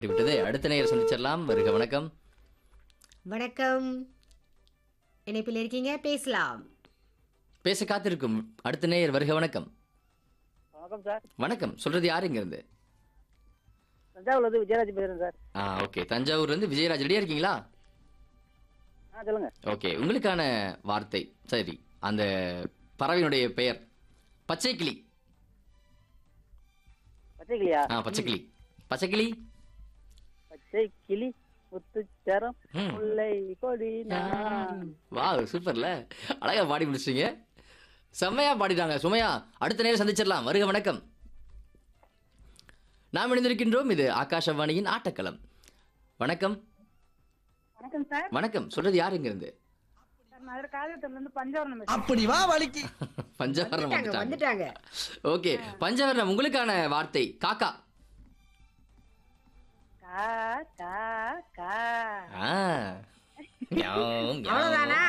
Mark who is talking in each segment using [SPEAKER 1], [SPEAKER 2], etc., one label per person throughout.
[SPEAKER 1] விட்டது அடுத்த நேயர் சந்திச்சிடலாம் வருக வணக்கம்
[SPEAKER 2] வணக்கம் இணைப்பில் இருக்கீங்க பேசலாம்
[SPEAKER 1] பேச காத்திருக்கும் அடுத்த நேயர் வருக வணக்கம்
[SPEAKER 3] வணக்கம் சார்
[SPEAKER 1] வணக்கம் சொல்றது யாரு இங்க இருந்து
[SPEAKER 3] தஞ்சாவூர்ல இருந்து விஜயராஜ் பேசுறேன் சார்
[SPEAKER 1] ஆ ஓகே தஞ்சாவூர்ல இருந்து விஜயராஜ் ரெடியா இருக்கீங்களா
[SPEAKER 3] ஆ சொல்லுங்க
[SPEAKER 1] ஓகே உங்களுக்கான வார்த்தை சரி அந்த பறவையினுடைய பெயர் பச்சை கிளி
[SPEAKER 3] பச்சை கிளியா
[SPEAKER 1] ஆ பச்சை கிளி பச்சை கிளி
[SPEAKER 3] பச்சை கிளி முத்துச்சரம்
[SPEAKER 1] ம்.
[SPEAKER 3] முல்லை கொடி நான்.
[SPEAKER 1] வா சூப்பர்ல அழகா பாடி முடிச்சிட்டீங்க செம்மையா பாடிட்டாங்க சுமையா அடுத்த நேரம் சந்திச்சிடலாம் வருக வணக்கம் நாம் இணைந்திருக்கின்றோம் இது ஆகாஷவாணியின் ஆட்டக்களம் வணக்கம்
[SPEAKER 4] வணக்கம் சார்
[SPEAKER 1] வணக்கம் சொல்றது யார் இங்க இருந்து
[SPEAKER 4] சார் மதுரை காலத்துல இருந்து பஞ்சவரணம்
[SPEAKER 5] அப்படி வா வலிக்கு
[SPEAKER 1] பஞ்சவரணம்
[SPEAKER 2] வந்துட்டாங்க
[SPEAKER 1] வந்துட்டாங்க
[SPEAKER 2] வந்துட்டாங்க
[SPEAKER 1] ஓகே பஞ்சவரணம் உங்களுக்கான வார்த்தை காக்கா
[SPEAKER 4] கா கா கா
[SPEAKER 1] ஆ. மியாவ், மியாவ்,
[SPEAKER 2] அவ்வளவுதானா?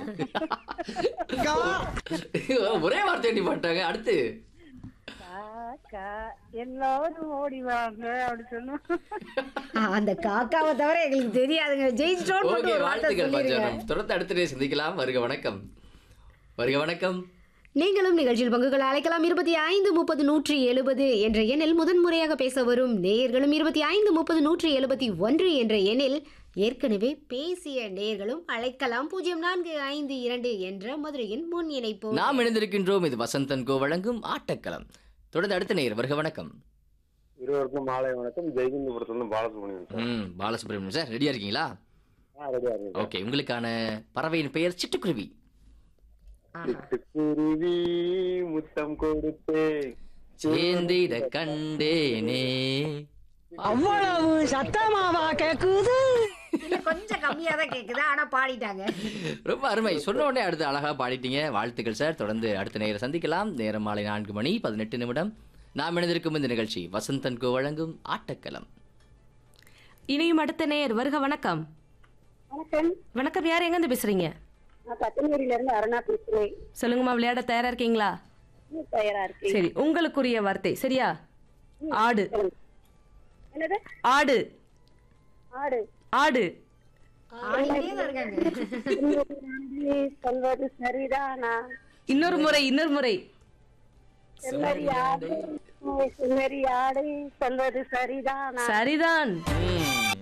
[SPEAKER 1] மியாவ். ஒரே வார்த்தை நீ பண்ணிட்டாங்க அடுத்து
[SPEAKER 4] கா கா எல்லாரும் ஓடி வாங்க அப்படி சொன்னோம்
[SPEAKER 2] அந்த காக்காவை தவிர எங்களுக்கு தெரியாதுங்க ஜெயிச்சிட்டோம்
[SPEAKER 1] ஓகே
[SPEAKER 2] ஒரு வார்த்தை
[SPEAKER 1] வாழ்த்துக்கள்
[SPEAKER 2] சொல்லிருங்க
[SPEAKER 1] பஞ்சவரணம் தொடர்ந்து அடுத்த நேரம் சந்திக்கலாம் வருக வணக்கம் வருக வணக்கம்
[SPEAKER 2] நீங்களும் நிகழ்ச்சியில் பங்குகள் அழைக்கலாம் இருபத்தி ஐந்து முப்பது நூற்றி எழுபது என்ற எண்ணில் முதன்முறையாக பேச வரும் நேயர்களும் இருபத்தி ஐந்து முப்பது நூற்றி எழுபத்தி ஒன்று என்ற எண்ணில் ஏற்கனவே பேசிய நேயர்களும் அழைக்கலாம் பூஜ்ஜியம் நான்கு ஐந்து இரண்டு என்ற மதுரையின் முன் இணைப்பு
[SPEAKER 1] நாம் இணைந்திருக்கின்றோம் இது வசந்தன் கோ வழங்கும் ஆட்டக்களம் தொடர்ந்து அடுத்த நேயர் வருக வணக்கம்
[SPEAKER 6] இருவருக்கும் மாலை வணக்கம் ஜெய்கிந்தபுரத்துலேருந்து பாலசுப்ரமணியன் சார்
[SPEAKER 1] ம் பாலசுப்ரமணியம் சார் ரெடியா இருக்கீங்களா
[SPEAKER 6] ஆ ரெடியா இருக்கேன் சார்.
[SPEAKER 1] ஓகே உங்களுக்கான பறவையின் பெயர் சிட்டுக்குருவி
[SPEAKER 6] சிட்டுக்குருவி முத்தம் கொடுத்தே
[SPEAKER 1] சேந்திட கண்டேனே
[SPEAKER 5] அவ்வளவு சத்தமாவா கேக்குது
[SPEAKER 2] இல்ல கொஞ்சம் கம்மியா தான் கேக்குது ஆனா பாடிட்டாங்க
[SPEAKER 1] ரொம்ப அருமை சொன்ன உடனே அடுத்து அழகா பாடிட்டீங்க வாழ்த்துக்கள் சார் தொடர்ந்து அடுத்த நேரம் சந்திக்கலாம் நேரம் மாலை நான்கு மணி பதினெட்டு நிமிடம் நாம் இணைந்திருக்கும் இந்த நிகழ்ச்சி வசந்தன் கோ வழங்கும் ஆட்டக்களம்
[SPEAKER 7] இனியும் அடுத்த நேயர் வருக வணக்கம்
[SPEAKER 4] வணக்கம்
[SPEAKER 7] வணக்கம் யார் எங்கேருந்து பேசுறீங்க
[SPEAKER 4] நான் பத்தனூரில இருந்து அருணா பேசுறேன்
[SPEAKER 7] சொல்லுங்கம்மா விளையாட தயாரா இருக்கீங்களா
[SPEAKER 4] இன்னும் தயாரா இருக்கேன்
[SPEAKER 7] சரி உங்களுக்குரிய வார்த்தை சரியா ஆடு
[SPEAKER 4] என்னது
[SPEAKER 7] ஆடு
[SPEAKER 4] ஆடு
[SPEAKER 7] ஆடு
[SPEAKER 2] ஆடிட்டே தான் இருக்காங்க
[SPEAKER 4] ஆடு சொல்வது சரிதானா
[SPEAKER 7] இன்னொரு முறை இன்னொரு முறை
[SPEAKER 4] செம்மறி ஆடு செம்மறி ஆடு சொல்வது சரிதானா
[SPEAKER 7] சரிதான்
[SPEAKER 1] ம்,